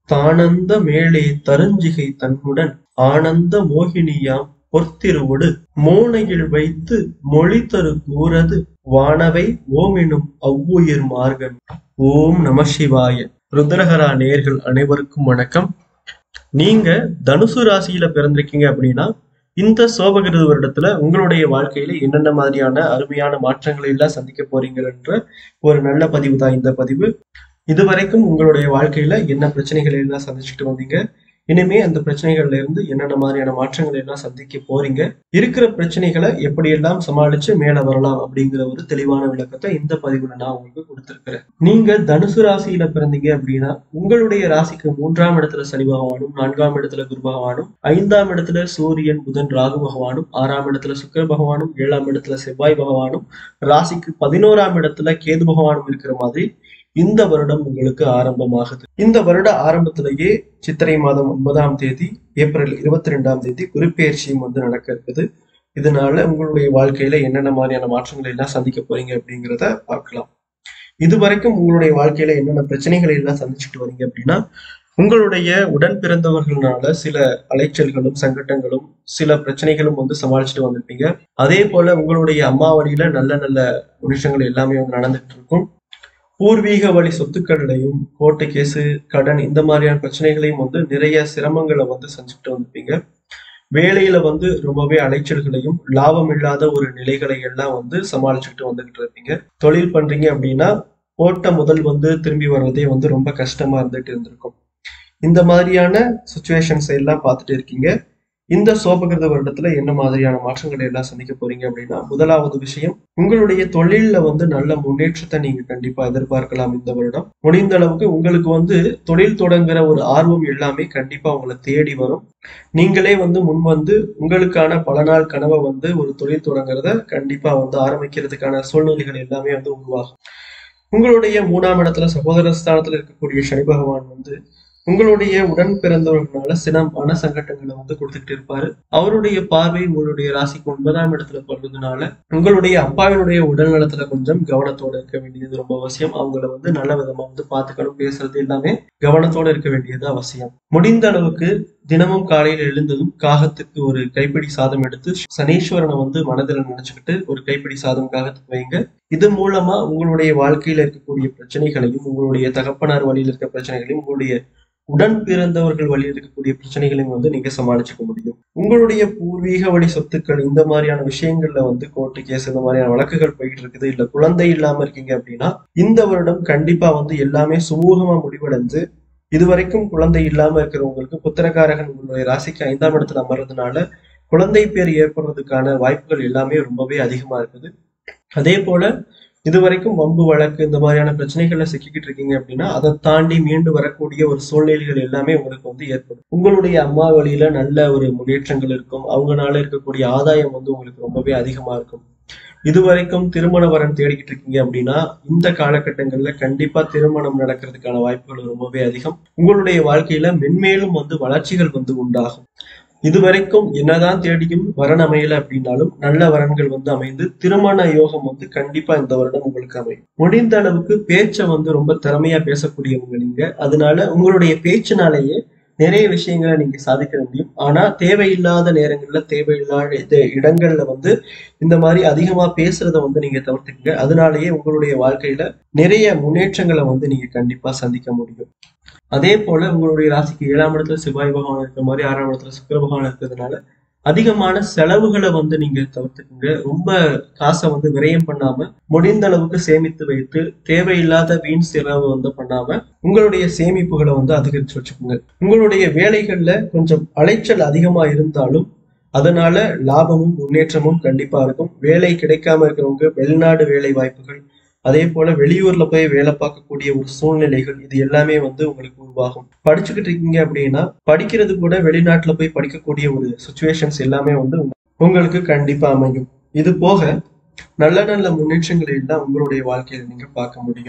தானந்த மேலே தருஞ்சிகை தன்னுடன் ஆனந்த மோகினியாம் பொற்திருவொடு மோனையில் வைத்து மொழி தரு கூறது வானவை ஓமெனும் அவ்வுயிர் மார்கன் ஓம் நம சிவாய ருத்ரஹரா நேர்கள் அனைவருக்கும் வணக்கம் நீங்க தனுசு ராசியில பிறந்திருக்கீங்க அப்படின்னா இந்த சோபகிருது வருடத்துல உங்களுடைய வாழ்க்கையில என்னென்ன மாதிரியான அருமையான மாற்றங்களை எல்லாம் சந்திக்க போறீங்கன்ற ஒரு நல்ல பதிவு தான் இந்த பதிவு இதுவரைக்கும் உங்களுடைய வாழ்க்கையில என்ன பிரச்சனைகளை எல்லாம் சந்திச்சுட்டு வந்தீங்க இனிமே அந்த பிரச்சனைகள்ல இருந்து என்னென்ன மாதிரியான மாற்றங்களை எல்லாம் சந்திக்க போறீங்க இருக்கிற பிரச்சனைகளை எப்படியெல்லாம் சமாளிச்சு மேல வரலாம் அப்படிங்கிற ஒரு தெளிவான விளக்கத்தை இந்த பதிவுல நான் உங்களுக்கு கொடுத்திருக்கிறேன் நீங்க தனுசு ராசியில பிறந்தீங்க அப்படின்னா உங்களுடைய ராசிக்கு மூன்றாம் இடத்துல சனி பகவானும் நான்காம் இடத்துல குரு பகவானும் ஐந்தாம் இடத்துல சூரியன் புதன் ராகு பகவானும் ஆறாம் இடத்துல சுக்கிர பகவானும் ஏழாம் இடத்துல செவ்வாய் பகவானும் ராசிக்கு பதினோராம் இடத்துல கேது பகவானும் இருக்கிற மாதிரி இந்த வருடம் உங்களுக்கு ஆரம்பமாகுது இந்த வருட ஆரம்பத்திலேயே சித்திரை மாதம் ஒன்பதாம் தேதி ஏப்ரல் இருபத்தி ரெண்டாம் தேதி குருப்பெயர்ச்சியும் வந்து நடக்க இருக்குது இதனால உங்களுடைய வாழ்க்கையில என்னென்ன மாதிரியான மாற்றங்களை எல்லாம் சந்திக்க போறீங்க அப்படிங்கிறத பார்க்கலாம் இது வரைக்கும் உங்களுடைய வாழ்க்கையில என்னென்ன பிரச்சனைகளை எல்லாம் சந்திச்சுட்டு வரீங்க அப்படின்னா உங்களுடைய உடன் பிறந்தவர்களால சில அலைச்சல்களும் சங்கட்டங்களும் சில பிரச்சனைகளும் வந்து சமாளிச்சுட்டு வந்திருப்பீங்க அதே போல உங்களுடைய அம்மா வழியில நல்ல நல்ல விஷயங்கள் எல்லாமே வந்து நடந்துட்டு இருக்கும் பூர்வீக வழி சொத்துக்கள்லையும் கோர்ட்டு கேஸு கடன் இந்த மாதிரியான பிரச்சனைகளையும் வந்து நிறைய சிரமங்களை வந்து செஞ்சுக்கிட்டு வந்திருப்பீங்க வேலையில வந்து ரொம்பவே அலைச்சல்களையும் லாபம் இல்லாத ஒரு நிலைகளை எல்லாம் வந்து சமாளிச்சுக்கிட்டு வந்துகிட்டு இருப்பீங்க தொழில் பண்றீங்க அப்படின்னா போட்ட முதல் வந்து திரும்பி வர்றதே வந்து ரொம்ப கஷ்டமா இருந்துட்டு இருந்திருக்கும் இந்த மாதிரியான சுச்சுவேஷன்ஸ் எல்லாம் பார்த்துட்டு இருக்கீங்க இந்த சோபகிருத வருடத்துல என்ன மாதிரியான மாற்றங்களை எல்லாம் சந்திக்க போறீங்க அப்படின்னா முதலாவது விஷயம் உங்களுடைய தொழில்ல வந்து நல்ல முன்னேற்றத்தை நீங்க கண்டிப்பா எதிர்பார்க்கலாம் இந்த வருடம் முடிந்த அளவுக்கு உங்களுக்கு வந்து தொழில் தொடங்குற ஒரு ஆர்வம் எல்லாமே கண்டிப்பா உங்களை தேடி வரும் நீங்களே வந்து முன் வந்து உங்களுக்கான பல நாள் கனவை வந்து ஒரு தொழில் தொடங்குறத கண்டிப்பா வந்து ஆரம்பிக்கிறதுக்கான சூழ்நிலைகள் எல்லாமே வந்து உருவாகும் உங்களுடைய மூணாம் இடத்துல சகோதர ஸ்தானத்துல இருக்கக்கூடிய சனி பகவான் வந்து உங்களுடைய உடன் பிறந்தவர்களால சில மன சங்கட்டங்களை வந்து கொடுத்துட்டு இருப்பாரு அவருடைய பார்வை உங்களுடைய ராசிக்கு ஒன்பதாம் இடத்துல படுறதுனால உங்களுடைய அப்பாவினுடைய உடல் நலத்துல கொஞ்சம் கவனத்தோட இருக்க வேண்டியது ரொம்ப அவசியம் அவங்கள வந்து நல்ல விதமா வந்து பாத்துக்கணும் பேசுறது எல்லாமே கவனத்தோட இருக்க வேண்டியது அவசியம் முடிந்த அளவுக்கு தினமும் காலையில எழுந்ததும் காகத்துக்கு ஒரு கைப்பிடி சாதம் எடுத்து சனீஸ்வரனை வந்து மனதில் நினைச்சுக்கிட்டு ஒரு கைப்பிடி சாதம் காகத்துக்கு வைங்க இது மூலமா உங்களுடைய வாழ்க்கையில இருக்கக்கூடிய பிரச்சனைகளையும் உங்களுடைய தகப்பனார் வழியில் இருக்க பிரச்சனைகளையும் உங்களுடைய உடன் பிறந்தவர்கள் வழியில் இருக்கக்கூடிய பிரச்சனைகளையும் வந்து நீங்க சமாளிச்சுக்க முடியும் உங்களுடைய பூர்வீக வழி சொத்துக்கள் இந்த மாதிரியான விஷயங்கள்ல வந்து கோர்ட்டு கேஸ் இந்த மாதிரியான வழக்குகள் போயிட்டு இருக்குது இல்ல குழந்தை இல்லாம இருக்கீங்க அப்படின்னா இந்த வருடம் கண்டிப்பா வந்து எல்லாமே சுமூகமா முடிவடைஞ்சு இதுவரைக்கும் குழந்தை இல்லாம இருக்கிறவங்களுக்கு புத்திரகாரகன் உங்களுடைய ராசிக்கு ஐந்தாம் இடத்துல அமர்றதுனால குழந்தை பேர் ஏற்படுறதுக்கான வாய்ப்புகள் எல்லாமே ரொம்பவே அதிகமா இருக்குது அதே போல இதுவரைக்கும் வம்பு வழக்கு இந்த மாதிரியான பிரச்சனைகள்ல சிக்கிக்கிட்டு இருக்கீங்க அப்படின்னா அதை தாண்டி மீண்டு வரக்கூடிய ஒரு சூழ்நிலைகள் எல்லாமே உங்களுக்கு வந்து ஏற்படும் உங்களுடைய அம்மா வழியில நல்ல ஒரு முன்னேற்றங்கள் இருக்கும் அவங்கனால இருக்கக்கூடிய ஆதாயம் வந்து உங்களுக்கு ரொம்பவே அதிகமா இருக்கும் இதுவரைக்கும் திருமண வரன் தேடிக்கிட்டு இருக்கீங்க அப்படின்னா இந்த காலகட்டங்கள்ல கண்டிப்பா திருமணம் நடக்கிறதுக்கான வாய்ப்புகள் ரொம்பவே அதிகம் உங்களுடைய வாழ்க்கையில மென்மேலும் வந்து வளர்ச்சிகள் வந்து உண்டாகும் இதுவரைக்கும் என்னதான் தேடியும் வரன் அமையல அப்படின்னாலும் நல்ல வரன்கள் வந்து அமைந்து திருமண யோகம் வந்து கண்டிப்பா இந்த வருடம் உங்களுக்கு அமையும் முடிந்த அளவுக்கு பேச்சை வந்து ரொம்ப திறமையா பேசக்கூடியவங்க நீங்க அதனால உங்களுடைய பேச்சினாலேயே நிறைய விஷயங்களை நீங்க சாதிக்க முடியும் ஆனா தேவையில்லாத நேரங்கள்ல தேவையில்லாத இடங்கள்ல வந்து இந்த மாதிரி அதிகமா பேசுறத வந்து நீங்க தவிர்த்துக்கங்க அதனாலேயே உங்களுடைய வாழ்க்கையில நிறைய முன்னேற்றங்களை வந்து நீங்க கண்டிப்பா சந்திக்க முடியும் அதே போல உங்களுடைய ராசிக்கு ஏழாம் இடத்துல செவ்வாய் பகவான் இருக்கிற மாதிரி ஆறாம் இடத்துல சுக்கர பகவான் இருக்கிறதுனால அதிகமான செலவுகளை வந்து நீங்க தவிர்த்துக்குங்க ரொம்ப காசை வந்து விரயம் பண்ணாம முடிந்த அளவுக்கு சேமித்து வைத்து தேவையில்லாத வீண் செலவு வந்து பண்ணாம உங்களுடைய சேமிப்புகளை வந்து அதிகரிச்சு வச்சுக்கோங்க உங்களுடைய வேலைகள்ல கொஞ்சம் அலைச்சல் அதிகமா இருந்தாலும் அதனால லாபமும் முன்னேற்றமும் கண்டிப்பா இருக்கும் வேலை கிடைக்காம இருக்கிறவங்க வெளிநாடு வேலை வாய்ப்புகள் அதே போல வெளியூர்ல போய் வேலை பார்க்கக்கூடிய ஒரு சூழ்நிலைகள் இது எல்லாமே வந்து உங்களுக்கு உருவாகும் படிச்சுக்கிட்டு இருக்கீங்க அப்படின்னா படிக்கிறது கூட வெளிநாட்டுல போய் படிக்கக்கூடிய ஒரு சுச்சுவேஷன்ஸ் எல்லாமே வந்து உங்களுக்கு கண்டிப்பா அமையும் இது போக நல்ல நல்ல முன்னேற்றங்களை எல்லாம் உங்களுடைய வாழ்க்கையில நீங்க பார்க்க முடியும்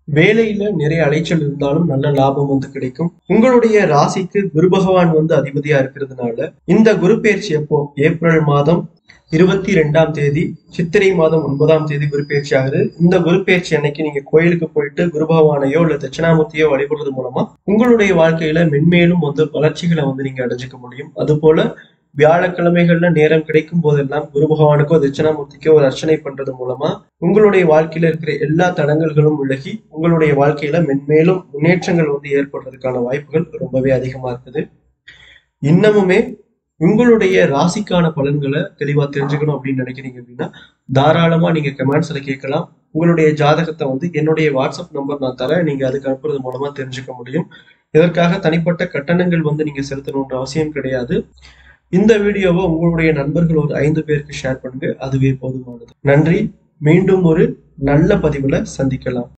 வேலையில நிறைய அலைச்சல் இருந்தாலும் நல்ல லாபம் வந்து கிடைக்கும் உங்களுடைய ராசிக்கு குரு பகவான் வந்து அதிபதியா இருக்கிறதுனால இந்த குரு பயிற்சி அப்போ ஏப்ரல் மாதம் இருபத்தி ரெண்டாம் தேதி சித்திரை மாதம் ஒன்பதாம் தேதி குரு பயிற்சி ஆகுது இந்த குரு பயிற்சி அன்னைக்கு நீங்க கோயிலுக்கு போயிட்டு குரு பகவானையோ இல்ல தட்சிணாமூர்த்தியோ வழிபடுறது மூலமா உங்களுடைய வாழ்க்கையில மென்மேலும் வந்து வளர்ச்சிகளை வந்து நீங்க அடைஞ்சுக்க முடியும் அது போல வியாழக்கிழமைகள்ல நேரம் கிடைக்கும் போதெல்லாம் குரு பகவானுக்கோ தட்சிணாமூர்த்திக்கோ ஒரு அர்ச்சனை பண்றது மூலமா உங்களுடைய வாழ்க்கையில இருக்கிற எல்லா தடங்கல்களும் விலகி உங்களுடைய வாழ்க்கையில மென்மேலும் முன்னேற்றங்கள் வந்து ஏற்படுறதுக்கான வாய்ப்புகள் ரொம்பவே அதிகமா இருக்குது இன்னமுமே உங்களுடைய ராசிக்கான பலன்களை தெளிவா தெரிஞ்சுக்கணும் அப்படின்னு நினைக்கிறீங்க அப்படின்னா தாராளமா நீங்க கமெண்ட்ஸ்ல கேட்கலாம் உங்களுடைய ஜாதகத்தை வந்து என்னுடைய வாட்ஸ்அப் நம்பர் நான் தரேன் நீங்க அதுக்கு அனுப்புறது மூலமா தெரிஞ்சுக்க முடியும் இதற்காக தனிப்பட்ட கட்டணங்கள் வந்து நீங்க செலுத்தணுன்ற அவசியம் கிடையாது இந்த வீடியோவை உங்களுடைய நண்பர்கள் ஒரு ஐந்து பேருக்கு ஷேர் பண்ணுங்க அதுவே போதுமானது நன்றி மீண்டும் ஒரு நல்ல பதிவுல சந்திக்கலாம்